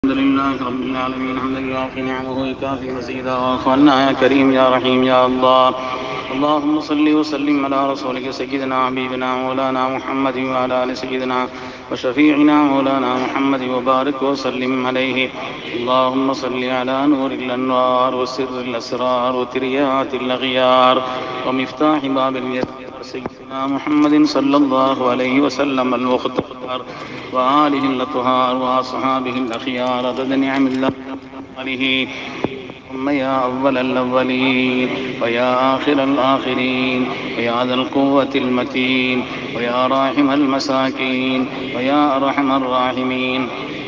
الحمد لله رب العالمين حمدا يوافي نعمه ويكافي مزيدا واعف عنا يا كريم يا رحيم يا الله اللهم صل وسلم على رسولك سيدنا حبيبنا مولانا محمد وعلى ال سيدنا وشفيعنا مولانا محمد وبارك وسلم عليه اللهم صل على نور الانوار وسر الاسرار وتريات الاغيار ومفتاح باب اليسار سيدنا محمد صلى الله عليه وسلم المختار وآله الأطهار وأصحابه الأخيار عدد نعم الله عليه ثم يا أول الأولين ويا آخر الآخرين ويا ذا القوة المتين ويا راحم المساكين ويا أرحم الراحمين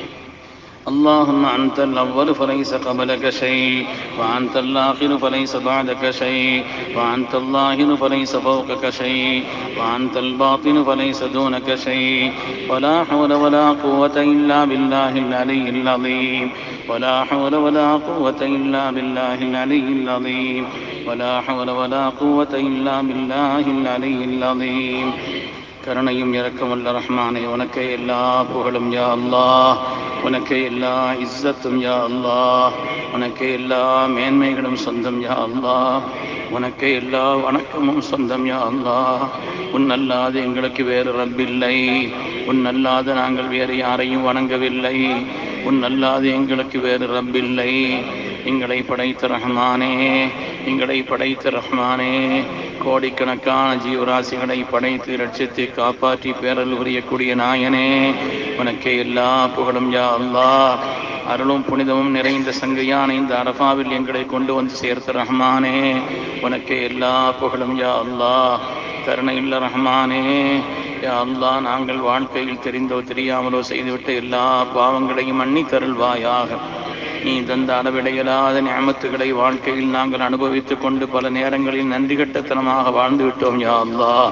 اللهم أنت الأول فليس قبلك شيء وأنت الآخر فليس بعدك شيء وأنت الظاهر فليس فوقك شيء وأنت الباطن فليس دونك شيء ولا حول ولا قوة إلا بالله العلي العظيم ولا حول ولا قوة إلا بالله العلي العظيم ولا حول ولا قوة إلا بالله العلي العظيم கருணையும் இரக்கமுள்ள ரஹ்மானே உனக்கே எல்லா புகழும் யா அல்லாஹ் உனக்கே எல்லா இஸ்ஸத்தும் யா அல்லாஹ் உனக்கே எல்லா மேன்மைகளும் சொந்தம் யா அல்லாஹ் உனக்கே எல்லா வணக்கமும் சொந்தம் யா அல்லாஹ் உன்னல்லாது எங்களுக்கு வேறு ரப்பில்லை உன்னல்லாது நாங்கள் வேறு யாரையும் வணங்கவில்லை உன்னல்லாது எங்களுக்கு வேறு ரப்பில்லை எங்களை படைத்த ரஹ்மானே எங்களை படைத்த ரஹ்மானே கோடிக்கணக்கான ஜீவராசிகளை படைத்து ரட்சித்து காப்பாற்றி பேரல் உரியக்கூடிய நாயனே உனக்கே எல்லா புகழும் யா அல்லாஹ் அருளும் புனிதமும் நிறைந்த சங்கையான இந்த அரபாவில் எங்களை கொண்டு வந்து சேர்த்த ரஹ்மானே உனக்கே எல்லா புகழும் யா அல்லாஹ் கருணையுள்ள ரஹ்மானே யா அல்லாஹ் நாங்கள் வாழ்க்கையில் தெரிந்தோ தெரியாமலோ செய்துவிட்ட எல்லா பாவங்களையும் மன்னி தருள்வாயாக நீ தந்த அளவிடையலாத ஞாமத்துகளை வாழ்க்கையில் நாங்கள் அனுபவித்துக் கொண்டு பல நேரங்களில் நன்றி கட்டத்தனமாக வாழ்ந்து விட்டோம் யா அல்லாஹ்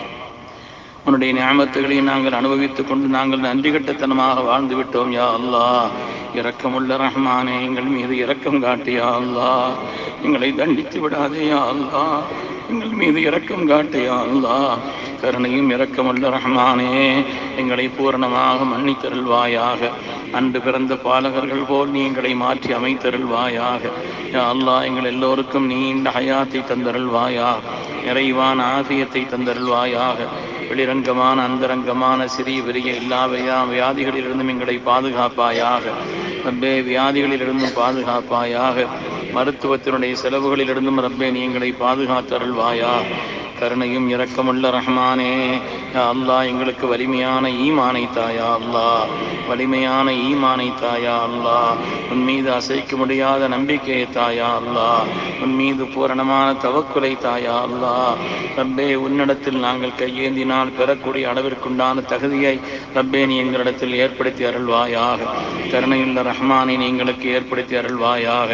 உன்னுடைய ஞாபகத்துகளை நாங்கள் அனுபவித்துக் கொண்டு நாங்கள் நன்றி கட்டத்தனமாக வாழ்ந்து விட்டோம் யா அல்லாஹ் இரக்கமுள்ள ரஹ்மானே எங்கள் மீது இரக்கம் காட்டியா அல்லாஹ் எங்களை தண்டித்து விடாதே யா அல்லாஹ் எங்கள் மீது இரக்கம் காட்டியா அல்லாஹ் கருணையும் இரக்கமுள்ள ரஹ்மானே எங்களை பூரணமாக மன்னித்தருள்வாயாக அன்று பிறந்த பாலகர்கள் போல் நீ எங்களை மாற்றி அமைத்தருள்வாயாக யா அல்லாஹ் எங்கள் எல்லோருக்கும் நீண்ட ஹயாத்தை தந்தருள்வாயா நிறைவான ஆசியத்தை தந்தருள்வாயாக வெளிரங்கமான அந்தரங்கமான சிறிய பெரிய எல்லா வியா வியாதிகளிலிருந்தும் எங்களை பாதுகாப்பாயாக ரப்பே வியாதிகளிலிருந்தும் பாதுகாப்பாயாக மருத்துவத்தினுடைய செலவுகளிலிருந்தும் ரப்பே நீ எங்களை பாதுகாத்தருள்வாயா கருணையும் இரக்கமுள்ள ரஹ்மானே யா அல்லாஹ் எங்களுக்கு வலிமையான ஈமானை தாயா அல்லாஹ் வலிமையான ஈமானை தாயா அல்லாஹ் உன் மீது அசைக்க முடியாத நம்பிக்கையை தாயா அல்லாஹ் உன் மீது பூரணமான தவக்குலை தாயா அல்லாஹ் ரப்பே உன்னிடத்தில் நாங்கள் கையேந்தினால் பெறக்கூடிய அளவிற்குண்டான தகுதியை ரப்பே நீ எங்களிடத்தில் ஏற்படுத்தி அருள்வாயாக கருணையுள்ள ரஹ்மானை நீ எங்களுக்கு ஏற்படுத்தி அருள்வாயாக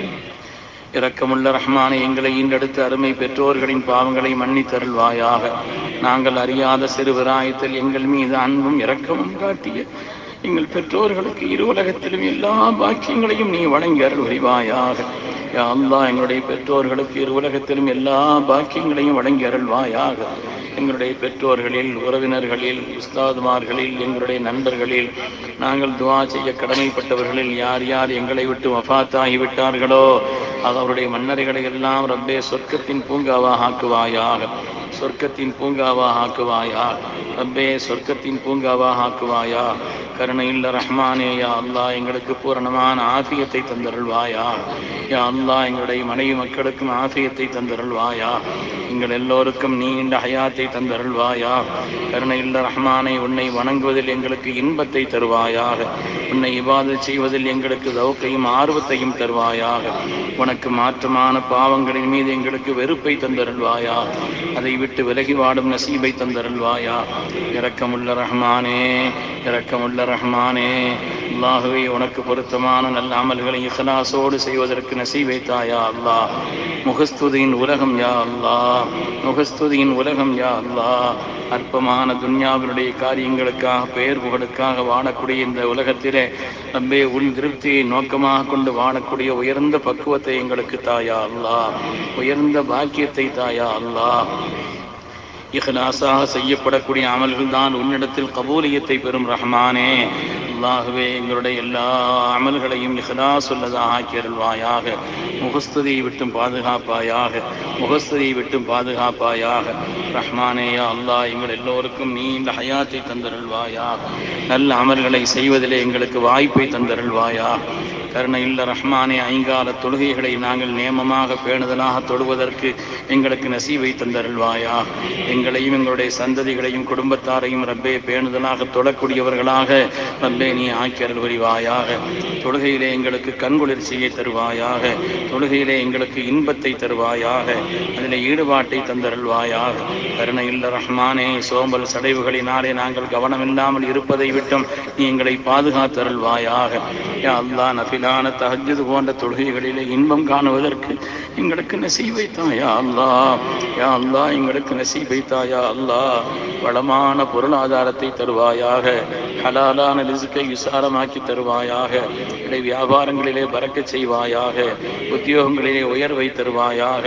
இரக்கமுள்ள ரஹ்மானை எங்களை ஈண்டெடுத்து அருமை பெற்றோர்களின் பாவங்களை மன்னித்தருள்வாயாக நாங்கள் அறியாத சிறு விராயத்தில் எங்கள் மீது அன்பும் இரக்கமும் காட்டிய எங்கள் பெற்றோர்களுக்கு இரு உலகத்திலும் எல்லா பாக்கியங்களையும் நீ வழங்கி அருள் புரிவாயாக யா அல்லாஹ் எங்களுடைய பெற்றோர்களுக்கு இரு உலகத்திலும் எல்லா பாக்கியங்களையும் வழங்கி அருள்வாயாக எங்களுடைய பெற்றோர்களில் உறவினர்களில் உஸ்தாதுமார்களில் எங்களுடைய நண்பர்களில் நாங்கள் துவா செய்ய கடமைப்பட்டவர்களில் யார் யார் எங்களை விட்டு வஃத்தாகி விட்டார்களோ அது அவருடைய மன்னரைகளை எல்லாம் ரப்பே சொர்க்கத்தின் பூங்காவாக ஆக்குவாயாக சொர்க்கத்தின் பூங்காவாக ஆக்குவாயா ரப்பே சொர்க்கத்தின் பூங்காவாக ஆக்குவாயா கருணையுள்ள ரஹ்மானே யா அல்லாஹ் எங்களுக்கு பூரணமான ஆசியத்தை தந்தருள்வாயா யா அல்லாஹ் எங்களுடைய மனைவி மக்களுக்கும் ஆசியத்தை தந்தருள்வாயா எங்கள் எல்லோருக்கும் நீண்ட ஹயாத்தை தந்தருள்வாயா கருணையுள்ள ரஹ்மானை உன்னை வணங்குவதில் எங்களுக்கு இன்பத்தை தருவாயாக உன்னை இவாது செய்வதில் எங்களுக்கு தௌக்கையும் ஆர்வத்தையும் தருவாயாக உனக்கு மாற்றமான பாவங்களின் மீது எங்களுக்கு வெறுப்பை தந்தருள்வாயா அதை விட்டு விலகி வாடும் நசீபை தந்தருள்வாயா இரக்கமுள்ள ரஹ்மானே இரக்கமுள்ள ரஹ்மானே அல்லாஹுவே உனக்கு பொருத்தமான நல்ல அமல்களை இஹ்லாசோடு செய்வதற்கு நசீபை தாயா அல்லாஹ் முகஸ்துதியின் உலகம் யா அல்லாஹ் முகஸ்துதியின் உலகம் யா அல்லாஹ் அற்பமான துன்யாவினுடைய காரியங்களுக்காக பெயர் புகழுக்காக வாழக்கூடிய இந்த உலகத்திலே ரப்பே உன் திருப்தியை நோக்கமாக கொண்டு வாழக்கூடிய உயர்ந்த பக்குவத்தை எங்களுக்கு தாயா அல்லாஹ் உயர்ந்த பாக்கியத்தை தாயா அல்லாஹ் இஹ்லாஸாக செய்யப்படக்கூடிய அமல்கள் தான் உன்னிடத்தில் கபூலியத்தை பெறும் ரஹ்மானே அல்லாகவே எங்களுடைய எல்லா அமல்களையும் இஹ்லாஸ் உள்ளதாக ஆக்கியருள்வாயாக முகஸ்துதியை விட்டும் பாதுகாப்பாயாக முகஸ்துதியை விட்டும் பாதுகாப்பாயாக ரஹ்மானேயா அல்லாஹ் எங்கள் எல்லோருக்கும் நீண்ட ஹயாத்தை தந்தருள்வாயாக நல்ல அமல்களை செய்வதிலே எங்களுக்கு வாய்ப்பை தந்தருள்வாயா கருணையுள்ள ரஹ்மானே ஐங்கால தொழுகைகளை நாங்கள் நேமமாக பேணுதலாக தொழுவதற்கு எங்களுக்கு நசீவை தந்தருள்வாயா எங்களையும் எங்களுடைய சந்ததிகளையும் குடும்பத்தாரையும் ரப்பே பேணுதலாக தொழக்கூடியவர்களாக ரப்பே நீ ஆக்கியருள் புரிவாயாக தொழுகையிலே எங்களுக்கு கண்குளிர்ச்சியை தருவாயாக தொழுகையிலே எங்களுக்கு இன்பத்தை தருவாயாக அதில் ஈடுபாட்டை தந்தருள்வாயாக கருணையுள்ள ரஹ்மானே சோம்பல் சடைவுகளினாலே நாங்கள் கவனமில்லாமல் இருப்பதை விட்டும் நீ எங்களை பாதுகாத்தருள்வாயாக யா அல்லாஹ் நஃபிலான தஹஜ்ஜுது போன்ற தொழுகைகளிலே இன்பம் காணுவதற்கு எங்களுக்கு நசீவை தாயா அல்லாஹ் யா அல்லாஹ் எங்களுக்கு நசீவை தாயா அல்லாஹ் வளமான பொருளாதாரத்தை தருவாயாக ஹலாலான ரிசுக்கை விசாரமாக்கி தருவாயாக இடை வியாபாரங்களிலே பறக்கச் செய்வாயாக உத்தியோகங்களிலே உயர்வை தருவாயாக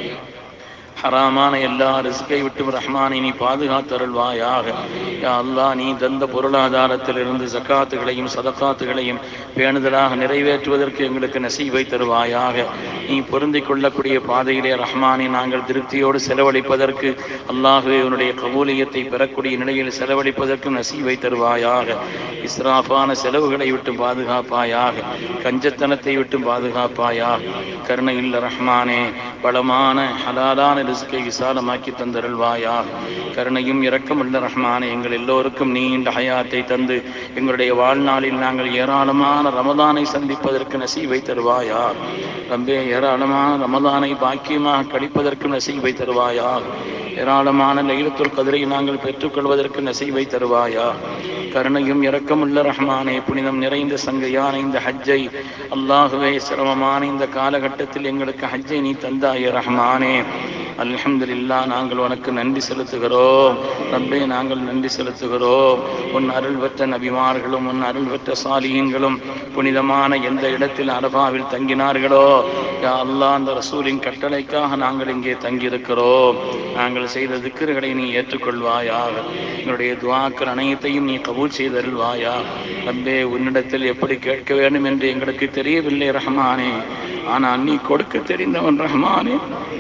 ஹராமான எல்லா ரிஸ்கை விட்டும் ரஹ்மானை நீ பாதுகாத்தருள்வாயாக யா அல்லாஹ் நீ தந்த பொருளாதாரத்திலிருந்து ஜக்காத்துகளையும் சதக்காத்துகளையும் பேணுதலாக நிறைவேற்றுவதற்கு எங்களுக்கு நசீவை தருவாயாக நீ பொருந்திக் கொள்ளக்கூடிய பாதையிலே ரஹ்மானை நாங்கள் திருப்தியோடு செலவழிப்பதற்கு அல்லாஹுவே உன்னுடைய கபூலியத்தை பெறக்கூடிய நிலையில் செலவழிப்பதற்கு நசீவை தருவாயாக இஸ்ராஃபான செலவுகளை விட்டு பாதுகாப்பாயாக கஞ்சத்தனத்தை விட்டு பாதுகாப்பாயாக கருணையுள்ள ரஹ்மானே பலமான ஹலாலான ரிஸ்கை விசாலமாக்கி தந்தருள்வாயாக கருணையும் இரக்கமுள்ள ரஹ்மானே எங்கள் எல்லோருக்கும் நீண்ட ஹயாத்தை தந்து எங்களுடைய வாழ்நாளில் நாங்கள் ஏராளமான ரமதானை சந்திப்பதற்கு நசீவை தருவாயா ரம்பே ஏராளமான ரமதானை பாக்கியமாக கழிப்பதற்கு நசீவை தருவாயா ஏராளமான லைலத்துல் கதிரை நாங்கள் பெற்றுக்கொள்வதற்கு நசீவை தருவாயா கருணையும் இரக்கமுள்ள ரஹ்மானே புனிதம் நிறைந்த சங்கையான இந்த ஹஜ்ஜை அல்லாஹுவே சிரமமான இந்த காலகட்டத்தில் எங்களுக்கு ஹஜ்ஜை நீ தந்தாயே ரஹ்மானே அல்ஹம்துலில்லா நாங்கள் உனக்கு நன்றி செலுத்துகிறோம் ரப்பே நாங்கள் நன்றி செலுத்துகிறோம் உன் அருள் பெற்ற நபிமார்களும் உன் அருள் பெற்ற சாலியங்களும் புனிதமான எந்த இடத்தில் அரபாவில் தங்கினார்களோ யா அல்லாஹ் அந்த ரசூலின் கட்டளைக்காக நாங்கள் இங்கே தங்கியிருக்கிறோம் நாங்கள் செய்த திக்கர்களை நீ ஏற்றுக்கொள்வாயாக எங்களுடைய துவாக்கள் அனைத்தையும் நீ கபூல் செய்தருள்வாயா ரப்பே உன்னிடத்தில் எப்படி கேட்க வேண்டும் என்று எங்களுக்கு தெரியவில்லை ரஹ்மானே ஆனால் நீ கொடுக்க தெரிந்தவன் ரஹ்மானே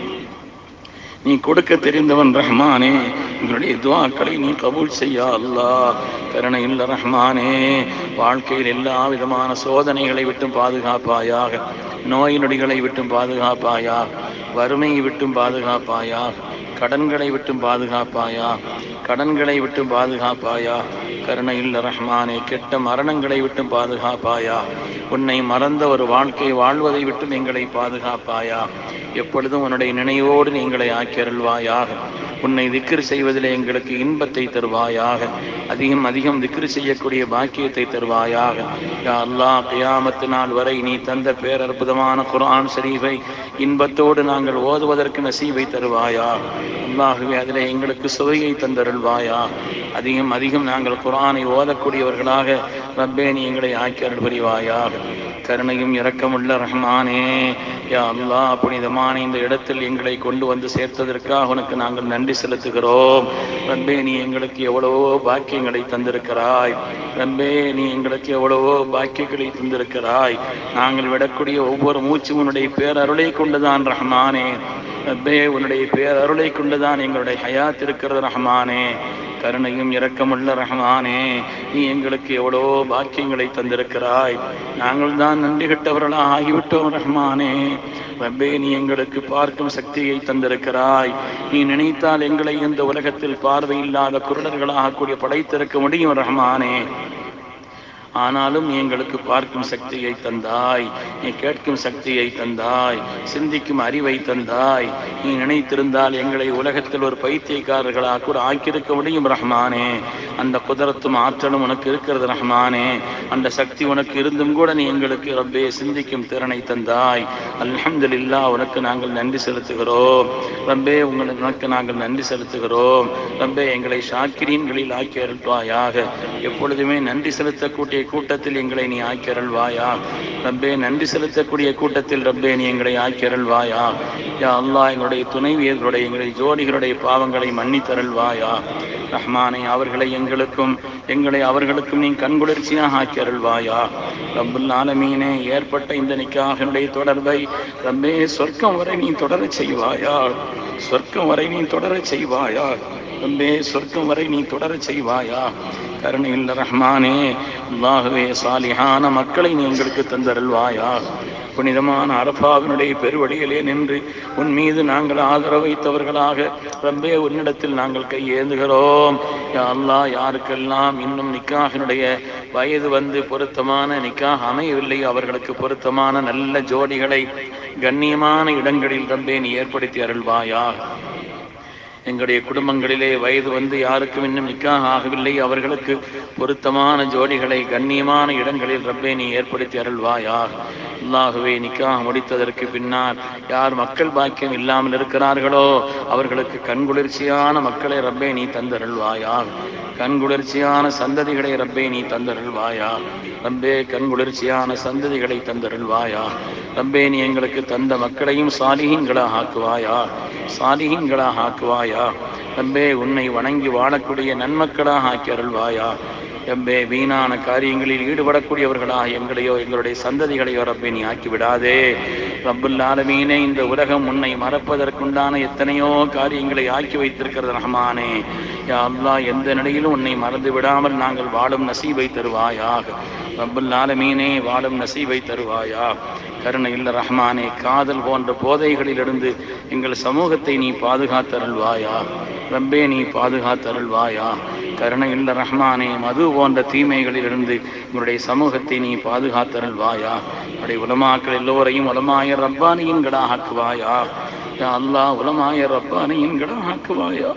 நீ கொடுக்க தெரிந்தவன் ரஹ்மானே எங்களுடைய துவாக்களை நீ கபூல் செய்யா அல்லாஹ் கருணையுள்ள ரஹ்மானே வாழ்க்கையில் எல்லா விதமான சோதனைகளை விட்டும் பாதுகாப்பாயாக நோய் நொடிகளை விட்டும் பாதுகாப்பாயாக வறுமையை விட்டும் பாதுகாப்பாயாக கடன்களை விட்டும் பாதுகாப்பாயா கடன்களை விட்டும் பாதுகாப்பாயா கருணையுள்ள ரஹ்மானே கெட்ட மரணங்களை விட்டும் பாதுகாப்பாயா உன்னை மறந்த ஒரு வாழ்க்கை வாழ்வதை விட்டும் எங்களை பாதுகாப்பாயா எப்பொழுதும் உன்னுடைய நினைவோடு நீ எங்களை ஆக்கியருள்வாயாக உன்னை திக்ர் செய்வதிலே எங்களுக்கு இன்பத்தை தருவாயாக அதிகம் அதிகம் திக்ர் செய்யக்கூடிய பாக்கியத்தை தருவாயாக யா அல்லாஹ் கியாமத்து நாள் வரை நீ தந்த பேரற்புதமான குர்ஆன் ஷரீஃபை இன்பத்தோடு நாங்கள் ஓதுவதற்கு நசீவை தருவாயா அல்லாஹுவே அதிலே எங்களுக்கு சுவையை தந்தருள்வாயா அதிகம் அதிகம் நாங்கள் குர்ஆனை ஓதக்கூடியவர்களாக ரப்பே நீ எங்களை ஆக்கியருள் புரிவாயாக கருணையும் இரக்கமுள்ள ரஹ்மானே யா அல்லாஹ் புனிதமான இந்த இடத்தில் எங்களை கொண்டு வந்து சேர்த்ததற்காக உனக்கு நாங்கள் நன்றி செலுத்துகிறோம் ரப்பே நீ எங்களுக்கு எவ்வளவோ பாக்கியங்களை தந்திருக்கிறாய் ரப்பே நீ எங்களுக்கு எவ்வளவோ பாக்கியங்களை தந்திருக்கிறாய் நாங்கள் விடக்கூடிய ஒவ்வொரு மூச்சும் உன்னுடைய பேரருளை கொண்டுதான் ரஹ்மானே ரப்பே உன்னுடைய பேரருளை கொண்டுதான் எங்களுடைய ஹயாத் இருக்கிறது ரஹ்மானே கருணையும் இரக்கமுள்ள ரஹ்மானே நீ எங்களுக்கு எவ்வளோ பாக்கியங்களை தந்திருக்கிறாய் நாங்கள் தான் நன்றி கெட்டவர்களாக ஆகிவிட்டோம் ரஹ்மானே ரப்பே நீ எங்களுக்கு பார்க்கும் சக்தியை தந்திருக்கிறாய் நீ நினைத்தால் எங்களை இந்த உலகத்தில் பார்வையில்லாத குருடர்களாக கூடிய படைத்திருக்க முடியும் ரஹ்மானே ஆனாலும் நீ எங்களுக்கு பார்க்கும் சக்தியை தந்தாய் நீ கேட்கும் சக்தியை தந்தாய் சிந்திக்கும் அறிவை தந்தாய் நீ நினைத்திருந்தால் எங்களை உலகத்தில் ஒரு பைத்தியக்காரர்களாக கூட ஆக்கியிருக்க முடியும் ரஹ்மானே அந்த குதிரத்தும் ஆற்றலும் உனக்கு இருக்கிறது ரஹ்மானே அந்த சக்தி உனக்கு இருந்தும் கூட நீ எங்களுக்கு ரப்பே சிந்திக்கும் திறனை தந்தாய் அல்ஹம்துலில்லாஹ் உனக்கு நாங்கள் நன்றி செலுத்துகிறோம் ரப்பே உங்களுக்கு உனக்கு நாங்கள் நன்றி செலுத்துகிறோம் ரப்பே எங்களை ஷாக்கிரீன்களில் ஆக்கி அருள்வாயாக எப்பொழுதுமே நன்றி செலுத்தக்கூடிய கூட்டத்தில் எங்களை நீ ஆக்கி அருள்வாயா ரப்பே நன்றி செலுத்தக்கூடிய கூட்டத்தில் ரப்பே நீ எங்களை ஆக்கி அருள்வாயா யா அல்லாஹ் எங்களுடைய துணைவியர்களுடைய எங்களுடைய ஜோடிகளுடைய பாவங்களை மன்னித்தருள்வாயா ரஹ்மானே அவர்களை எங்களுக்கும் எங்களை அவர்களுக்கும் நீ கண்குளிர்ச்சியாக ஆக்கி அருள்வாயா ரப்புல் ஆலமீனே ஏற்பட்ட இந்த நிக்காகனுடைய தொடர்பை ரப்பே சொர்க்கம் வரை நீ தொடரச் செய்வாயா சொர்க்கம் வரை நீ தொடரச் செய்வாயா ரப்பே சொர்க்கம் வரை நீ தொடரச் செய்வாயா கருணையில் ரஹ்மானே அல்லாஹுவே சாலிஹான மக்களை நீ எங்களுக்கு தந்தருள்வாயா புனிதமான அரபாவினுடைய பெருவழியிலே நின்று உன் மீது நாங்கள் ஆதரவு வைத்தவர்களாக ரப்பே உன்னிடத்தில் நாங்கள் கையேந்துகிறோம் யா அல்லாஹ் யாருக்கெல்லாம் இன்னும் நிக்காகினுடைய வயது வந்து பொருத்தமான நிக்காக அமையவில்லை அவர்களுக்கு பொருத்தமான நல்ல ஜோடிகளை கண்ணியமான இடங்களில் ரப்பே நீ ஏற்படுத்தி அருள்வாயா எங்களுடைய குடும்பங்களிலே வயது வந்து யாருக்கும் இன்னும் நிக்காக ஆகவில்லை அவர்களுக்கு பொருத்தமான ஜோடிகளை கண்ணியமான இடங்களில் ரப்பே நீ ஏற்படுத்தி அருள்வாயா அல்லாஹுவே நிக்காக முடித்ததற்கு பின்னால் யார் மக்கள் பாக்கியம் இல்லாமல் இருக்கிறார்களோ அவர்களுக்கு கண்குளிர்ச்சியான மக்களை ரப்பே நீ தந்தருள்வாயா கண்குளிர்ச்சியான சந்ததிகளை ரப்பே நீ தந்தருள்வாயா ரப்பே கண்குளிர்ச்சியான சந்ததிகளை தந்தருள்வாயா ரப்பே நீ எங்களுக்கு தந்த மக்களையும் சாலிகங்களாக ஆக்குவாயா சாலிகங்களாக ஆக்குவாயா ரப்பே உன்னை வணங்கி வாழக்கூடிய நன்மக்களாக ஆக்கி அருள்வாயா ரப்பே வீணான காரியங்களில் ஈடுபடக்கூடியவர்களாக எங்களையோ எங்களுடைய சந்ததிகளையோ ரப்பே நீ ஆக்கி விடாதே ரப்புல் ஆலமீனே இந்த உலகம் உன்னை மறப்பதற்குண்டான எத்தனையோ காரியங்களை ஆக்கி வைத்திருக்கிறது ரஹ்மானே யா அல்லாஹ் எந்த நிலையிலும் உன்னை மறந்து விடாமல் நாங்கள் வாழும் நசீபை தருவாயாக ரப்புல் ஆலமீனே வாழும் நசீபை தருவாயா கருணை இல்ல ரஹ்மானே காதல் போன்ற போதைகளிலிருந்து எங்கள் சமூகத்தை நீ பாதுகாத்தருள்வாயா ரப்பே நீ பாதுகாத்தருள்வாயா கருணை இல்ல ரஹ்மானே மது போன்ற தீமைகளிலிருந்து உங்களுடைய சமூகத்தை நீ பாதுகாத்தருள்வாயா உடைய உலமாக்கள் எல்லோரையும் உலமாய ரப்பானியின்களாக ஆக்குவாயா யா அல்லாஹ் உலமாய ரப்பானியின்களாக ஆக்குவாயா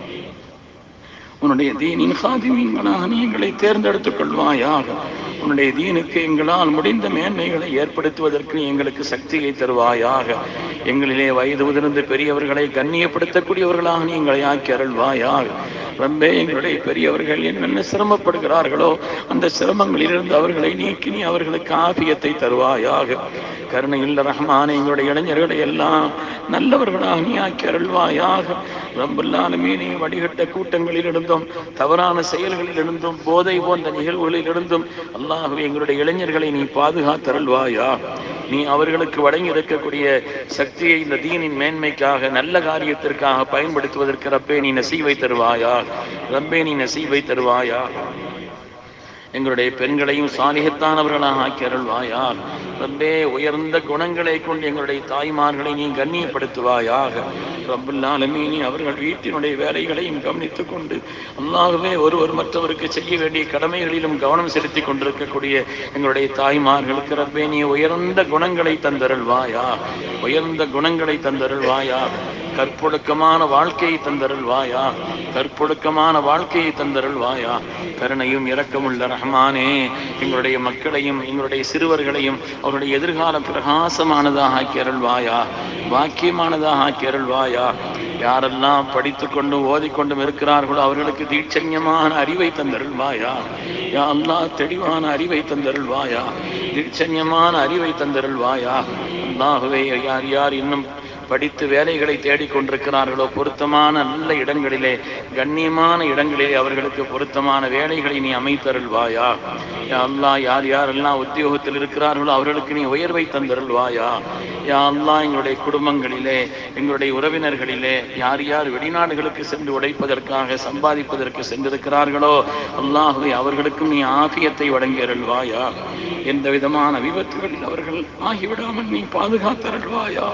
உன்னுடைய தீனின் காதிமீன்களாக நீ எங்களை தேர்ந்தெடுத்துக் கொள்வாயாக உன்னுடைய தீனுக்கு எங்களால் முடிந்த மேன்மைகளை ஏற்படுத்துவதற்கு நீ எங்களுக்கு சக்தியை தருவாயாக எங்களிலே வயது உதிர்ந்து பெரியவர்களை கண்ணியப்படுத்தக்கூடியவர்களாக நீ எங்களை ஆக்கி அருள்வாயாக ரம்பே எங்களுடைய பெரியவர்கள் என்னென்ன சிரமப்படுகிறார்களோ அந்த சிரமங்களிலிருந்து அவர்களை நீக்கி நீ அவர்களுக்கு ஆபியத்தை தருவாயாக கருணை இல்ல ரஹ்மானே எங்களுடைய இளைஞர்களை எல்லாம் நல்லவர்களாக நீ ஆக்கி அருள்வாயாக ரம்புல்லாலுமே நீ வடிகட்ட கூட்டங்களில் இருந்தும் தவறான செயல்களில் இருந்தும் போதை போன்ற நிகழ்வுகளில் இருந்தும் அல்லாஹுவே எங்களுடைய இளைஞர்களை நீ பாதுகாத்தருள்வாயா நீ அவர்களுக்கு வழங்கி இருக்கக்கூடிய சக்தியை இந்த தீனின் மேன்மைக்காக நல்ல காரியத்திற்காக பயன்படுத்துவதற்கு ரப்பே நீ நசீவை தருவாயா ரப்பே நீ நசீவை தருவாயா எங்களுடைய பெண்களையும் சாலிகத்தானவர்களாக ஆக்கி அருள்வாயா ரப்பே உயர்ந்த குணங்களை கொண்டு எங்களுடைய தாய்மார்களை நீ கண்ணியப்படுத்துவாயாக ரப்புல்லாலுமே நீ அவர்கள் வீட்டினுடைய வேலைகளையும் கவனித்துக் கொண்டு அல்லாகவே ஒருவர் மற்றவருக்கு செய்ய வேண்டிய கடமைகளிலும் கவனம் செலுத்தி கொண்டிருக்கக்கூடிய எங்களுடைய தாய்மார்களுக்கு ரப்பே நீ உயர்ந்த குணங்களை தந்தருள்வாயா உயர்ந்த குணங்களை தந்தருள்வாயா கற்பொழுக்கமான வாழ்க்கையை தந்தருள்வாயா கற்பொழுக்கமான வாழ்க்கையை தந்தருள்வாயா கருணையும் இரக்கமுள்ள ரஹ்மானே எங்களுடைய மக்களையும் எங்களுடைய சிறுவர்களையும் அவருடைய எதிர்காலம் பிரகாசமானதாக ஆக்கி அருள்வாயா பாக்கியமானதாக ஆக்கி அருள்வாயா யாரெல்லாம் படித்து கொண்டும் ஓதிக்கொண்டும் இருக்கிறார்களோ அவர்களுக்கு தீட்சண்யமான அறிவை தந்தருள்வாயா யா அல்லாஹ் தெளிவான அறிவை தந்தருள்வாயா தீட்சண்யமான அறிவை தந்தருள்வாயா அல்லாஹுவே யார் யார் இன்னும் படித்து வேலைகளை தேடிக் கொண்டிருக்கிறார்களோ பொருத்தமான நல்ல இடங்களிலே கண்ணியமான இடங்களிலே அவர்களுக்கு பொருத்தமான வேலைகளை நீ அமைத்தருள்வாயா யா அல்லாஹ் யார் யாரெல்லாம் உத்தியோகத்தில் இருக்கிறார்களோ அவர்களுக்கு நீ உயர்வை தந்தருள்வாயா யா அல்லாஹ் எங்களுடைய குடும்பங்களிலே எங்களுடைய உறவினர்களிலே யார் யார் வெளிநாடுகளுக்கு சென்று உழைப்பதற்காக சம்பாதிப்பதற்கு சென்றிருக்கிறார்களோ அல்லாஹுவை அவர்களுக்கும் நீ ஆபியத்தை வழங்கி அருள்வாயா எந்த விதமான விபத்துகளில் அவர்கள் ஆகிவிடாமல் நீ பாதுகாத்தருள்வாயா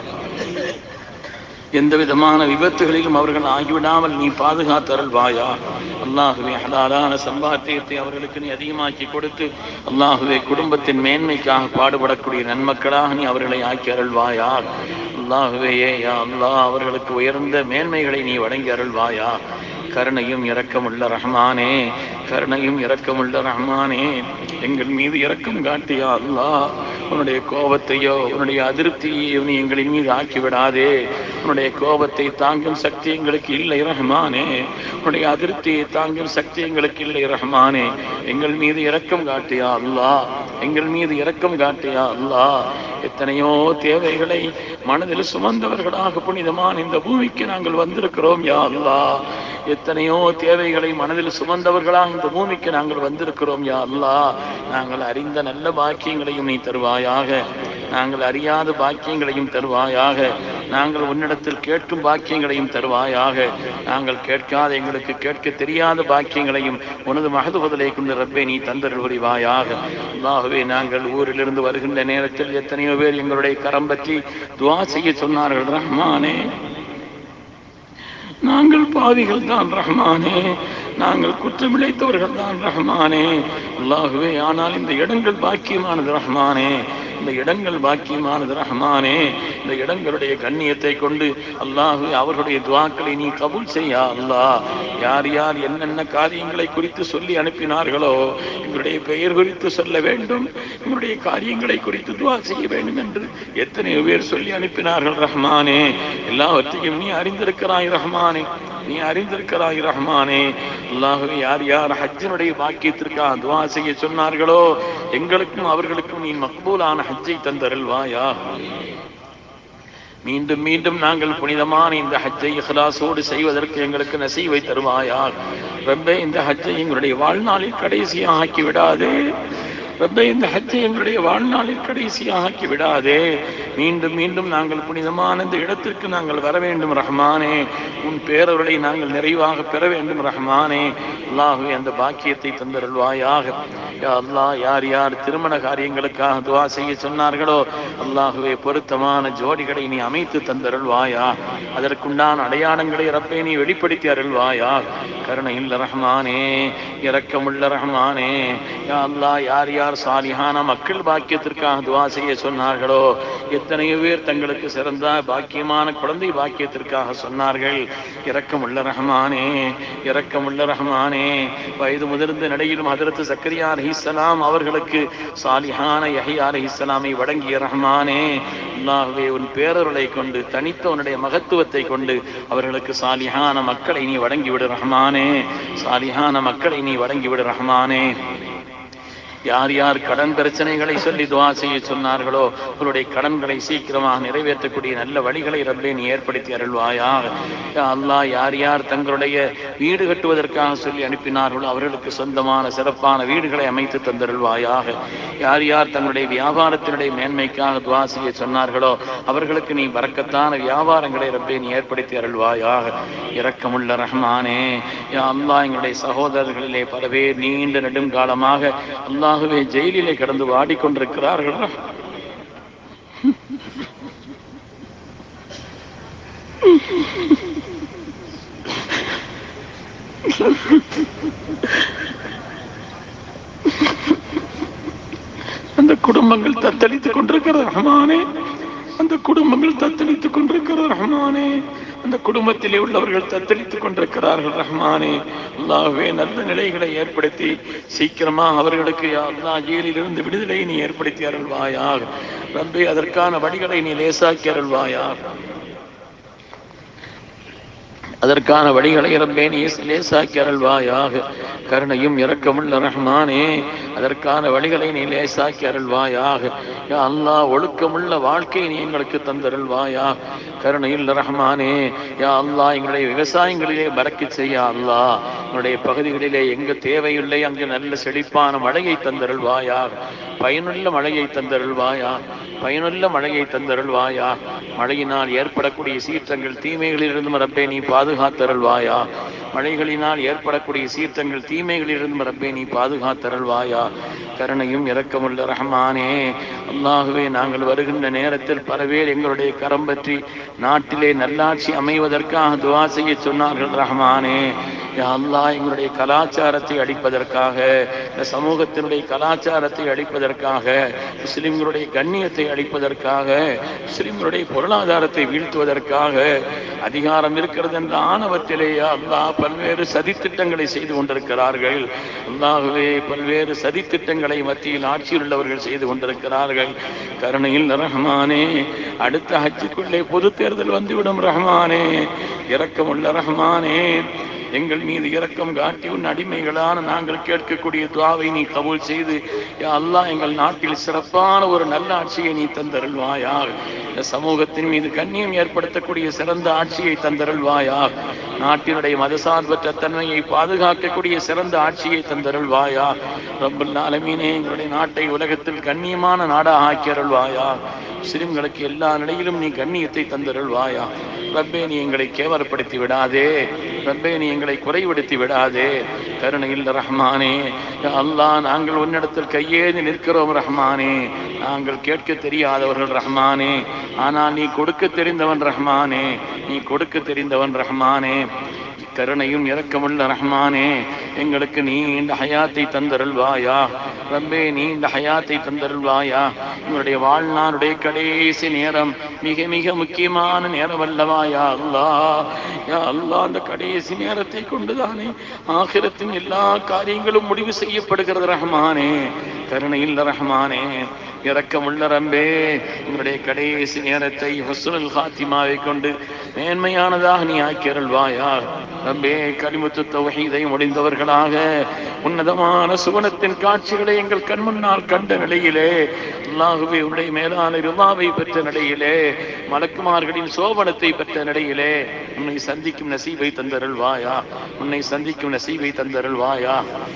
எந்த விதமான விபத்துகளிலும் அவர்கள் ஆகிவிடாமல் நீ பாதுகாத்தருள்வாயா அல்லாஹுவே ஹலாலான சம்பாத்தியத்தை அவர்களுக்கு நீ அதிகமாக்கி கொடுத்து அல்லாஹுவே குடும்பத்தின் மேன்மைக்காக பாடுபடக்கூடிய நன்மக்களாக நீ அவர்களை ஆக்கி அருள்வாயா அல்லாஹுவே யா அல்லாஹ் அவர்களுக்கு உயர்ந்த மேன்மைகளை நீ வழங்கி அருள்வாயா கருணையும் இரக்கமுள்ள ரஹ்மானே கருணையும் இரக்கமுள்ள ரஹ்மானே எங்கள் மீது இரக்கம் காட்டியா அல்லாஹ் உன்னுடைய கோபத்தையோ உன்னுடைய அதிருப்தியையோ நீ எங்களின் மீது ஆக்கி விடாதே உன்னுடைய கோபத்தை தாங்கும் சக்தி எங்களுக்கு இல்லை ரஹ்மானே உன்னுடைய அதிருப்தியை தாங்கும் சக்தி எங்களுக்கு இல்லை ரஹ்மானே எங்கள் மீது இரக்கம் காட்டியா அல்லாஹ் எங்கள் மீது இரக்கம் காட்டியா அல்லாஹ் எத்தனையோ தேவைகளை மனதில் சுமந்தவர்களாக புனிதமான இந்த பூமிக்கு நாங்கள் வந்திருக்கிறோம் யா அல்லாஹ் எத்தனையோ தேவைகளை மனதில் சுமந்தவர்களாக இந்த பூமிக்கு நாங்கள் வந்திருக்கிறோம் யா அல்லாஹ் நாங்கள் அறிந்த நல்ல பாக்கியங்களையும் நீ தருவாயாக நாங்கள் அறியாத பாக்கியங்களையும் தருவாயாக நாங்கள் உன்னிடத்தில் கேட்கும் பாக்கியங்களையும் தருவாயாக நாங்கள் கேட்காத எங்களுக்கு கேட்க தெரியாத பாக்கியங்களையும் உனது மகதுபதலை கொண்டு ரப்பே நீ தந்தருள் புரிவாயாக அல்லாகவே நாங்கள் ஊரிலிருந்து வருகின்ற நேரத்தில் எத்தனையோ பேர் எங்களுடைய கரம் பற்றி துவா செய்ய சொன்னார்கள் ரஹ்மானே நாங்கள் பாவிகள் தான் ரஹ்மானே நாங்கள் குற்றமிழைத்தவர்கள் தான் ரஹ்மானே அல்லாஹுவே ஆனால் இந்த இடங்கள் பாக்கியமானது ரஹ்மானே இந்த இடங்கள் பாக்கியமானது ரஹ்மானே இந்த இடங்களுடைய கண்ணியத்தை கொண்டு அல்லாஹு அவர்களுடைய துவாக்களை நீ கபூல் செய்யா அல்லாஹ் யார் யார் என்னென்ன காரியங்களை குறித்து சொல்லி அனுப்பினார்களோ எங்களுடைய பெயர் குறித்து சொல்ல வேண்டும் எங்களுடைய காரியங்களை குறித்து துவா செய்ய வேண்டும் என்று எத்தனையோ பேர் சொல்லி அனுப்பினார்கள் ரஹ்மானே எல்லாவற்றையும் நீ அறிந்திருக்கிறாய் ரஹ்மானே நீ அறிந்திருக்கிறாய் ரஹ்மானே அல்லாஹுவே யார் யார் ஹஜ்ஜினுடைய பாக்கியத்திற்காக துவா செய்ய சொன்னார்களோ எங்களுக்கும் அவர்களுக்கும் நீ மக்பூலான ஹஜ்ஜை தந்தருள்வாயா மீண்டும் மீண்டும் நாங்கள் புனிதமான இந்த ஹஜ்ஜை இஹ்லாசோடு செய்வதற்கு எங்களுக்கு நசீவை தருவாயா ரப்பே இந்த ஹஜ்ஜை எங்களுடைய வாழ்நாளில் கடைசியாக ஆக்கி விடாதே ரப்பே இந்த ஹஜ்ஜை எங்களுடைய வாழ்நாளில் கடைசியாக ஆக்கி விடாதே மீண்டும் மீண்டும் நாங்கள் புனிதமான இந்த இடத்திற்கு நாங்கள் வர வேண்டும் ரஹ்மானே உன் பேரவர்களை நாங்கள் நிறைவாக பெற வேண்டும் ரஹ்மானே அல்லாஹுவே அந்த பாக்கியத்தை தந்தருள்வாயாக யா அல்லாஹ் யார் யார் திருமண காரியங்களுக்காக துவா செய்ய சொன்னார்களோ அல்லாஹுவே பொருத்தமான ஜோடிகளை நீ அமைத்து தந்தருள்வாயா அதற்குண்டான அடையாளங்களை ரப்பே நீ வெளிப்படுத்தி அருள்வாயா கருணையில் ரஹ்மானே இரக்கமுள்ள ரஹ்மானே யா அல்லாஹ் யார் யார் சாலிஹான மக்கள் பாக்கியத்திற்காக துவா செய்ய சொன்னார்களோ எத்தனையோ பேர் தங்களுக்கு சிறந்த பாக்கியமான குழந்தை பாக்கியத்திற்காக சொன்னார்கள் இரக்கமுள்ள ரஹ்மானே இரக்கமுள்ள ரஹ்மானே வயது முதிர்ந்த நடையிலும் ஹதரத்து சக்கரியா அலிஹிஸ்ஸலாம் அவர்களுக்கு சாலிஹான யஹ்யா அலிஹிஸ்ஸலாமை வழங்கிய ரஹ்மானே அல்லாஹ்வே உன் பேரருளை கொண்டு தனித்த உன்னுடைய மகத்துவத்தை கொண்டு அவர்களுக்கு சாலிஹான மக்களை நீ வழங்கிவிடு ரஹ்மானே சாலிஹான மக்களை நீ வழங்கிவிடு ரஹ்மானே யார் யார் கடன் பிரச்சனைகளை சொல்லி துவா செய்ய சொன்னார்களோ அவருடைய கடன்களை சீக்கிரமாக நிறைவேற்றக்கூடிய நல்ல வழிகளை ரப்பே நீ ஏற்படுத்தி அருள்வாயாக யா அல்லாஹ் யார் யார் தங்களுடைய வீடு கட்டுவதற்காக சொல்லி அனுப்பினார்களோ அவர்களுக்கு சொந்தமான சிறப்பான வீடுகளை அமைத்து தந்தருள்வாயாக யார் யார் தங்களுடைய வியாபாரத்தினுடைய மேன்மைக்காக துவா செய்ய சொன்னார்களோ அவர்களுக்கு நீ வரக்கத்தான வியாபாரங்களை ரப்பே நீ ஏற்படுத்தி அருள்வாயாக இரக்கமுள்ள ரஹ்மானே யா அல்லாஹ் எங்களுடைய சகோதரர்களிலே பல பேர் நீண்ட நெடுங்காலமாக அல்லாஹுவே ஜெயிலிலே கடந்து வாடிக்கொண்டிருக்கிறார்கள் அந்த குடும்பங்கள் தத்தளித்துக் கொண்டிருக்கிற ரஹ்மானே அந்த குடும்பங்கள் தத்தளித்துக் கொண்டிருக்கிற ரஹ்மானே அந்த குடும்பத்திலே உள்ளவர்கள் தத்தளித்துக் கொண்டிருக்கிறார்கள் ரஹ்மானே அல்லாஹ்வே நல்ல நிலைகளை ஏற்படுத்தி சீக்கிரமா அவர்களுக்கு யா அல்லாஹ் ஜெயிலிலிருந்து விடுதலை நீ ஏற்படுத்தி அருள்வாயாக ரப்பே அதற்கான வழிகளை நீ லேசாக்கி அருள்வாயாக அதற்கான வழிகளை ரப்பே நீ லேசாக்கி அருள்வாயாக கருணையும் இரக்கமுள்ள ரஹ்மானே அதற்கான வழிகளை நீ லேசாக்கி அருள்வாயாக யா அல்லாஹ் ஒழுக்கமுள்ள வாழ்க்கை நீ எங்களுக்கு தந்தருள்வாயா கருணையில் ரஹ்மானே யா அல்லாஹ் எங்களுடைய விவசாயங்களிலே பறக்க செய்ய அல்லாஹ் எங்களுடைய பகுதிகளிலே எங்க தேவையில்லை அங்கு நல்ல செழிப்பான மழையை தந்தருள்வாயா பயனுள்ள மழையை தந்தருள்வாயா பயனுள்ள மழையை தந்தருள்வாயா மழையினால் ஏற்படக்கூடிய சீற்றங்கள் தீமைகளிலிருந்து ரப்பே நீ பாதுகாத்தருள்வாயா மழைகளினால் ஏற்படக்கூடிய சீற்றங்கள் தீமைகளிலிருந்து ரப்பே நீ பாதுகாத்தருள்வாயா கருணையும் இரக்கமுள்ள ரஹ்மானே அல்லாஹுவே நாங்கள் வருகின்ற நேரத்தில் பலவேர் எங்களுடைய கரம் பற்றி நாட்டிலே நல்லாட்சி அமைவதற்காக துவா செய்ய சொன்னார்கள் ரஹ்மானே யா அல்லாஹ் எங்களுடைய கலாச்சாரத்தை அழிப்பதற்காக இந்த சமூகத்தினுடைய கலாச்சாரத்தை அழிப்பதற்காக முஸ்லிம்களுடைய கண்ணியத்தை அழிப்பதற்காக முஸ்லிம்களுடைய பொருளாதாரத்தை வீழ்த்துவதற்காக அதிகாரம் இருக்கிறது என்ற ஆணவத்திலே யா அல்லாஹ் பல்வேறு சதித்திட்டங்களை செய்து கொண்டிருக்கிறார்கள் அல்லாகவே பல்வேறு சதித்திட்டங்களை மத்தியில் ஆட்சியில் உள்ளவர்கள் செய்து கொண்டிருக்கிறார்கள் கருணையில் ரஹ்மானே அடுத்த ஹஜ்ஜுக்குள்ளே பொது தேர்தல் வந்துவிடும் ரஹ்மானே இரக்கமுள்ள ரஹ்மானே எங்கள் மீது இரக்கம் காட்டி உன் அடிமைகளான நாங்கள் கேட்கக்கூடிய துவாவை நீ கபூல் செய்து யா அல்லாஹ் எங்கள் நாட்டில் சிறப்பான ஒரு நல்ல ஆட்சியை நீ தந்தருள்வாயா இந்த சமூகத்தின் மீது கண்ணியம் ஏற்படுத்தக்கூடிய சிறந்த ஆட்சியை தந்தருள்வாயா நாட்டினுடைய மதசார்பற்ற தன்மையை பாதுகாக்கக்கூடிய சிறந்த ஆட்சியை தந்தருள்வாயா ரப்பல் ஆலமீனே எங்களுடைய நாட்டை உலகத்தில் கண்ணியமான நாடாக ஆக்கியருள்வாயா முஸ்லிம்களுக்கு எல்லா நிலையிலும் நீ கண்ணியத்தை தந்தருள்வாயா ரப்பே நீ எங்களை கேவலப்படுத்தி விடாதே ரப்பே நீ எங்களை குறைபடுத்தி விடாதே கருணையில் ரஹ்மானே யா அல்லாஹ் நாங்கள் உன்னிடத்தில் கையேந்தி நிற்கிறோம் ரஹ்மானே நாங்கள் கேட்க தெரியாதவர்கள் ரஹ்மானே ஆனால் நீ கொடுக்க தெரிந்தவன் ரஹ்மானே நீ கொடுக்க தெரிந்தவன் ரஹ்மானே கருணையும் இரக்கமுள்ள ரஹ்மானே எங்களுக்கு நீண்ட ஹயாத்தை தந்தருள்வாயா ரப்பே நீண்ட ஹயாத்தை தந்தருள்வாயா உங்களுடைய வாழ்நாளுடைய கடைசி நேரம் மிக மிக முக்கியமான நேரம் அல்லவா யா அல்லாஹ் யா அல்லாஹ் அந்த கடைசி நேரத்தை கொண்டுதானே ஆகிரத்தின் எல்லா காரியங்களும் முடிவு செய்யப்படுகிறது ரஹ்மானே கருணையில் ரஹ்மானே இரக்கமுள்ள ரம்பே உங்களுடைய கடைசி நேரத்தை ஹுஸ்னுல் ஹாத்திமாவை கொண்டு மேன்மையானதாக நீ ஆக்கியருள்வாயா ரம்பே கலிமுத்து தௌஹீதை முடிந்தவர்களாக உன்னதமான சுவனத்தின் காட்சிகளை எங்கள் கண் முன்னால் கண்ட நிலையிலே அல்லாஹுவே உன்னுடைய மேலான ருமாவை பெற்ற நிலையிலே மலக்குமார்களின் சோபனத்தை பெற்ற நிலையிலே உன்னை சந்திக்கும் நசீவை தந்தருள்வாயா உன்னை சந்திக்கும் நசீவை தந்தருள்வாயா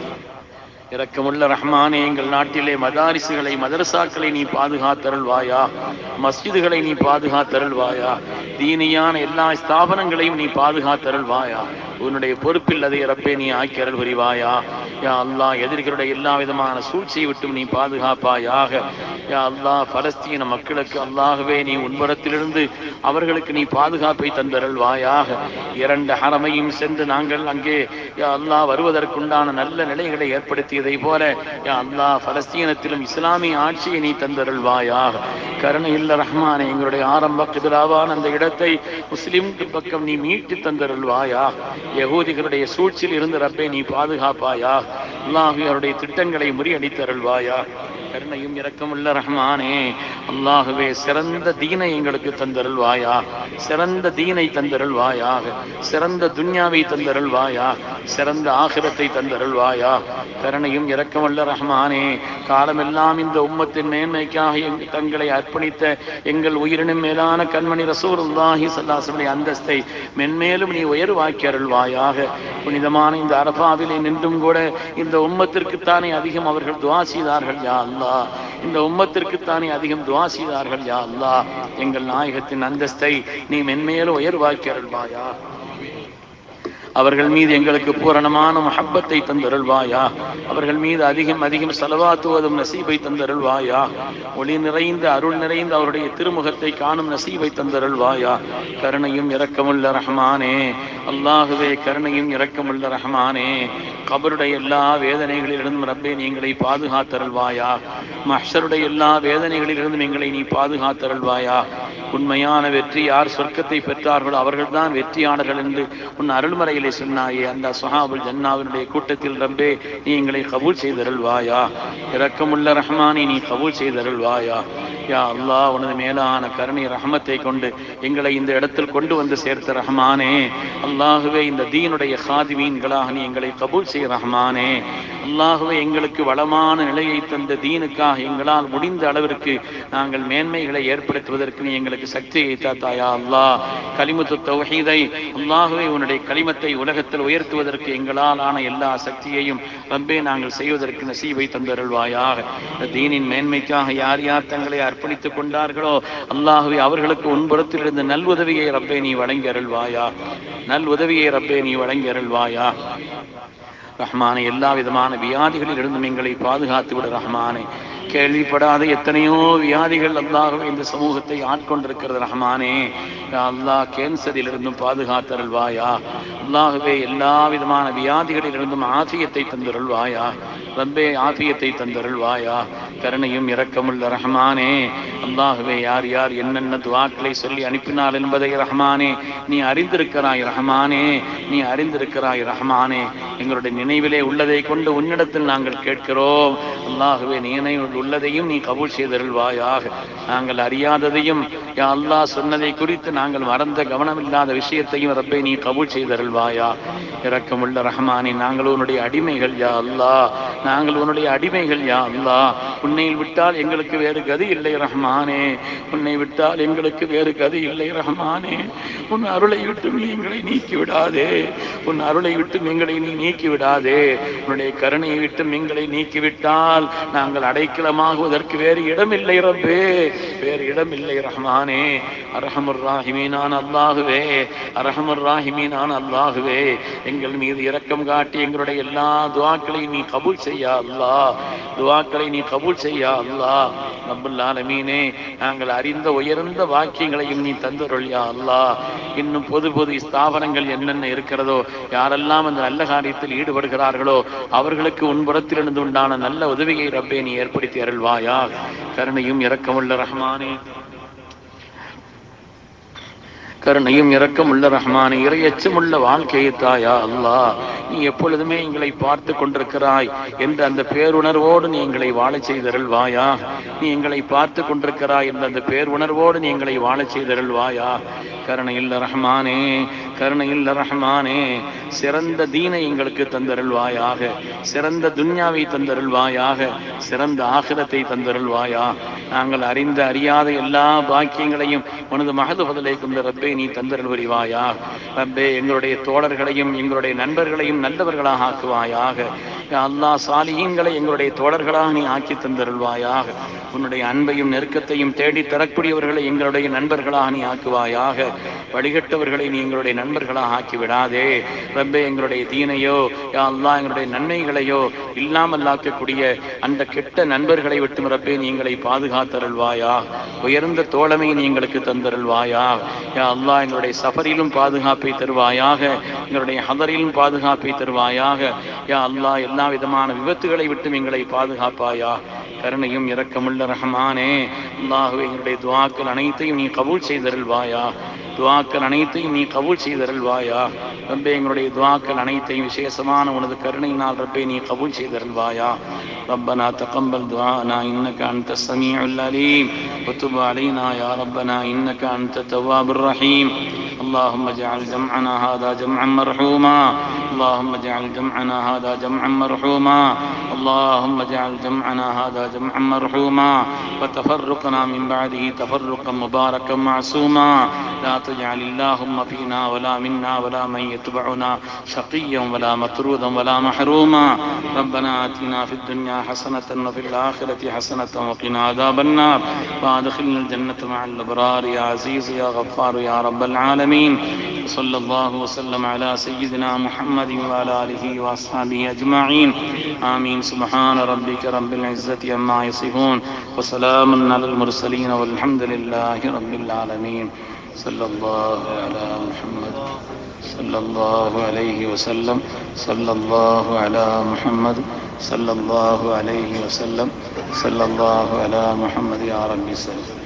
இரக்கமுள்ள ரஹ்மானே எங்கள் நாட்டிலே மதாரிசுகளை மதரசாக்களை நீ பாதுகாத்தருள்வாயா மஸ்ஜிதுகளை நீ பாதுகாத்தருள்வாயா தீனியான எல்லா ஸ்தாபனங்களையும் நீ பாதுகாத்தருள்வாயா உன்னுடைய பொறுப்பில் அதை ரப்பே நீ ஆக்கி அருள் புரிவாயா யா அல்லாஹ் எதிரிகளுடைய எல்லா விதமான சூழ்ச்சியை விட்டும் நீ பாதுகாப்பாயாக யா அல்லாஹ் பலஸ்தீன மக்களுக்கு அல்லாகவே நீ உன்பரத்திலிருந்து அவர்களுக்கு நீ பாதுகாப்பை தந்தருள்வாயாக இரண்டு ஹரமையும் சென்று நாங்கள் அங்கே யா அல்லாஹ் வருவதற்குண்டான நல்ல நிலைகளை ஏற்படுத்தியதை போல யா அல்லாஹ் பலஸ்தீனத்திலும் இஸ்லாமிய ஆட்சியை நீ தந்தருள்வாயாக கருணை இல்ல ரஹ்மானே எங்களுடைய ஆரம்ப கிபிலாவான அந்த இடத்தை முஸ்லிம் பக்கம் நீ மீட்டு தந்தருள்வாயா யகூதிகளுடைய சூழ்ச்சியில் இருந்து ரப்பே நீ பாதுகாப்பாயா அல்லாஹுடைய திட்டங்களை முறியடித்தருள்வாயா கருணையும் இரக்கமுள்ள ரஹ்மானே அல்லாஹுவே சிறந்த தீனை எங்களுக்கு தந்தருள்வாயா சிறந்த தீனை தந்தருள்வாயாக சிறந்த துன்யாவை தந்தருள்வாயா சிறந்த ஆகிரத்தை தந்தருள்வாயா கருணையும் இரக்கமுள்ள ரஹ்மானே காலமெல்லாம் இந்த உம்மத்தின் மேன்மைக்காக எங்- தங்களை அர்ப்பணித்த எங்கள் உயிரினும் மேலான கண்மணி ரசூலுல்லாஹி ஸல்லல்லாஹு அந்தஸ்தை மென்மேலும் நீ உயர்வாக்கி அருள்வாயாக புனிதமான இந்த அரபாவிலே நின்றும் கூட இந்த உம்மத்திற்குத்தானே அதிகம் அவர்கள் துவா செய்தார்கள் யா அல்லாஹ் இந்த உம்மத்திற்குத்தானே அதிகம் துவா செய்தார்கள் யா அல்லாஹ் எங்கள் நாயகத்தின் அந்தஸ்தை நீ மென்மேலும் உயர்வாக்கி அருள்வாயா அவர்கள் மீது எங்களுக்கு பூரணமான மஹப்பத்தை தந்தருள்வாயா அவர்கள் மீது அதிகம் அதிகம் செலவாத்துவதும் நசீபை தந்தருள்வாயா ஒளி நிறைந்த அருள் நிறைந்த அவருடைய திருமுகத்தை காணும் நசீபை தந்தருள்வாயா கருணையும் இரக்கமுள்ள ரஹ்மானே அல்லாஹுவே கருணையும் இரக்கமுள்ள ரஹ்மானே கபருடைய எல்லா வேதனைகளிலிருந்தும் ரப்பே நீ எங்களை பாதுகாத்தருள்வாயா மஹ்ஷருடைய எல்லா வேதனைகளிலிருந்தும் எங்களை நீ பாதுகாத்தருள்வாயா உண்மையான வெற்றி யார் சொர்க்கத்தை பெற்றார்களோ அவர்கள்தான் வெற்றியாளர்கள் என்று உன் அருள்மறையிலே சொன்னாயே அந்த சுஹாபுல் ஜன்னாவினுடைய கூட்டத்தில் ரப்பே நீ எங்களை கபூல் செய்தருள்வாயா இரக்கமுள்ள ரஹ்மானி நீ கபூல் செய்தருள்வாயா யா அல்லாஹ் உனது மேலான கருணை ரஹமத்தை கொண்டு எங்களை இந்த இடத்தில் கொண்டு வந்து சேர்த்த ரஹ்மானே அல்லாஹுவே இந்த தீனுடைய ஹாதிமீன்களாக நீ எங்களை கபூல் செய் ரஹ்மானே அல்லாஹுவே எங்களுக்கு வளமான நிலையை தந்த தீனுக்காக எங்களால் முடிந்த அளவிற்கு நாங்கள் மேன்மைகளை ஏற்படுத்துவதற்கு நீ எங்களுக்கு சக்தியை தாத்தாயா அல்லாஹ் கலிமுத்து தௌஹீதை அல்லாஹுவே உன்னுடைய கலிமத்தை உலகத்தில் உயர்த்துவதற்கு எங்களால் ஆன எல்லா சக்தியையும் ரப்பே நாங்கள் செய்வதற்கு நசீவை தந்தருள்வாயாக இந்த தீனின் மேன்மைக்காக யார் யார் தங்களை அர்ப்பணித்துக் கொண்டார்களோ அல்லாஹுவே அவர்களுக்கு உன்புறத்திலிருந்து நல் உதவியை ரப்பே நீ வழங்கி அருள்வாயா நல் உதவியை ரப்பே நீ வழங்கி அருள்வாயா ரஹ்மானே எல்லா விதமான வியாதிகளில் இருந்தும் எங்களை பாதுகாத்து விடு ரஹ்மானே கேள்விப்படாத எத்தனையோ வியாதிகள் அல்லாஹ்வே இந்த சமூகத்தை ஆட்கொண்டிருக்கிறது ரஹ்மானே யா அல்லாஹ் கேன்சரில் இருந்தும் பாதுகாத்தருள்வாயா அல்லாஹ்வே எல்லா விதமான வியாதிகளில் இருந்தும் ஆஃபியத்தை தந்தருள்வாயா ரப்பே ஆஃபியத்தை தந்தருள்வாயா கருணையும் இரக்கமுள்ள ரஹ்மானே அல்லாஹுவே யார் யார் என்னென்ன துவாக்களை சொல்லி அனுப்பினார் என்பதை ரஹ்மானே நீ அறிந்திருக்கிறாய் ரஹ்மானே நீ அறிந்திருக்கிறாய் ரஹ்மானே எங்களுடைய நினைவிலே உள்ளதை கொண்டு உன்னிடத்தில் நாங்கள் கேட்கிறோம் அல்லாஹுவே நீ நினைவில் உள்ளதையும் நீ கபூல் செய்தருள்வாயாக நாங்கள் அறியாததையும் யா அல்லாஹ் சொன்னதை குறித்து நாங்கள் மறந்த கவனமில்லாத விஷயத்தையும் ரப்பை நீ கபூல் செய்தருள்வாயா இரக்கமுள்ள ரஹ்மானே நாங்கள் உன்னுடைய அடிமைகள் யா அல்லாஹ் நாங்கள் உன்னுடைய அடிமைகள் யா அல்லாஹ் உன்னை விட்டால் எங்களுக்கு வேறு கதி இல்லை ரஹ்மானே உன்னை விட்டால் எங்களுக்கு வேறு கதி இல்லை ரஹ்மானே உன் அருளை விட்டு நீ எங்களை நீக்கி விடாதே உன் அருளை விட்டு எங்களை நீ நீக்கி விடாதே உன்னுடைய கருணையை விட்டு எங்களை நீக்கி விட்டால் நாங்கள் அடைக்கலமாகுவதற்கு வேறு இடமில்லை ரப்பே வேறு இடமில்லை ரஹ்மானே அரஹமுர் ராஹிமீனான் அல்லாஹுவே அரஹமுர் ராஹிமீனான் அல்லாஹுவே எங்கள் மீது இரக்கம் காட்டி எங்களுடைய எல்லா துவாக்களையும் நீ கபூல் செய்யா அல்லாஹ் துவாக்களை நீ கபூல் செய்யா அல்லாஹ் ரப்பல் ஆலமீனே நாங்கள் அறிந்த உயர்ந்த வாக்கியங்களையும் நீ தந்துருள் யா அல்லாஹ் இன்னும் பொது பொது ஸ்தாபனங்கள் என்னென்ன இருக்கிறதோ யாரெல்லாம் அந்த நல்ல காரியத்தில் ஈடுபடுகிறார்களோ அவர்களுக்கு உன்புறத்திலிருந்து உண்டான நல்ல உதவியை ரப்பே நீ ஏற்படுத்தி அருள்வாயா கருணையும் இரக்கமுள்ள ரஹ்மானே கருணையும் இரக்கம் உள்ள ரஹ்மானே இறையச்சமுள்ள வாழ்க்கையை தாயா அல்லாஹ் நீ எப்பொழுதுமே எங்களை பார்த்து கொண்டிருக்கிறாய் என்ற அந்த பேருணர்வோடு நீ எங்களை வாழச் செய்தருள்வாயா நீ எங்களை பார்த்து கொண்டிருக்கிறாய் என்ற அந்த பேருணர்வோடு நீ எங்களை வாழச் செய்தருள்வாயா கருணையில் ரஹ்மானே கருணையில் ரஹ்மானே சிறந்த தீனை எங்களுக்கு தந்தருள்வாயாக சிறந்த துன்யாவை தந்தருள்வாயாக சிறந்த ஆகிரத்தை தந்தருள்வாயா நாங்கள் அறிந்த அறியாத எல்லா பாக்கியங்களையும் உனது மகது பதிலை கொண்ட ரப்பே நீ தந்தருள் புரிவாயா ரப்பே எங்களுடைய தோழர்களையும் எங்களுடைய நண்பர்களையும் நல்லவர்களாக ஆக்குவாயாக யா அல்லாஹ் சாலியீன்களை எங்களுடைய தோழர்களாக நீ ஆக்கி தந்தருள்வாயாக உன்னுடைய அன்பையும் நெருக்கத்தையும் தேடி தரக்கூடியவர்களை எங்களுடைய நண்பர்களாக நீ ஆக்குவாயாக வழிகட்டவர்களை நீ எங்களுடைய நண்பர்களாக ஆக்கி விடாதே ரப்பே எங்களுடைய தீனையோ யா அல்லாஹ் எங்களுடைய நன்மைகளையோ இல்லாமல் ஆக்கக்கூடிய அந்த கெட்ட நண்பர்களை விட்டு ரப்பே நீ எங்களை பாதுகாத்தருள்வாயா உயர்ந்த தோழமை நீ எங்களுக்கு தந்தருள்வாயா யா அல்லாஹ் எங்களுடைய சஃபரிலும் பாதுகாப்பை தருவாயாக எங்களுடைய ஹதரிலும் பாதுகாப்பை தருவாயாக யா அல்லாஹ் எல்லா விதமான விபத்துகளை விட்டும் எங்களை பாதுகாப்பாயா கருணையும் இரக்கமுள்ள ரஹ்மானே அல்லாஹுவே எங்களுடைய துவாக்கள் அனைத்தையும் நீ கபூல் செய்தருள்வாயா துவாக்கள் அனைத்தையும் நீ கபூல் செய்தருள்வாயா ரப்பே எங்களுடைய துவாக்கள் அனைத்தையும் விசேஷமான உனது கருணையினால் ரப்பே நீ கபூல் செய்தருள்வாயா ربنا تقبل دعاءنا إنك أنت السميع العليم وتب علينا يا ربنا إنك أنت التواب الرحيم اللهم اجعل جمعنا هذا جمعا مرحوما اللهم اجعل جمعنا هذا جمعا مرحوما اللهم اجعل جمعنا هذا جمعا مرحوما وتفرقنا من بعده تفرقا مباركا معصوما لا تجعل اللهم فينا ولا منا ولا من يتبعنا شقيا ولا مطرودا ولا محروما ربنا آتنا في الدنيا حسنة وفي الآخرة حسنة وقنا عذاب النار وادخلنا الجنة مع الأبرار يا عزيز يا غفار يا رب العالمين صلى الله وسلم على سيدنا محمد وعلى آله وأصحابه أجمعين آمين سبحان ربك رب العزة عما يصفون وسلام على المرسلين والحمد لله رب العالمين صلى الله على محمد صلى الله عليه وسلم صلى الله على محمد صلى الله عليه وسلم صلى الله على محمد يا رب صل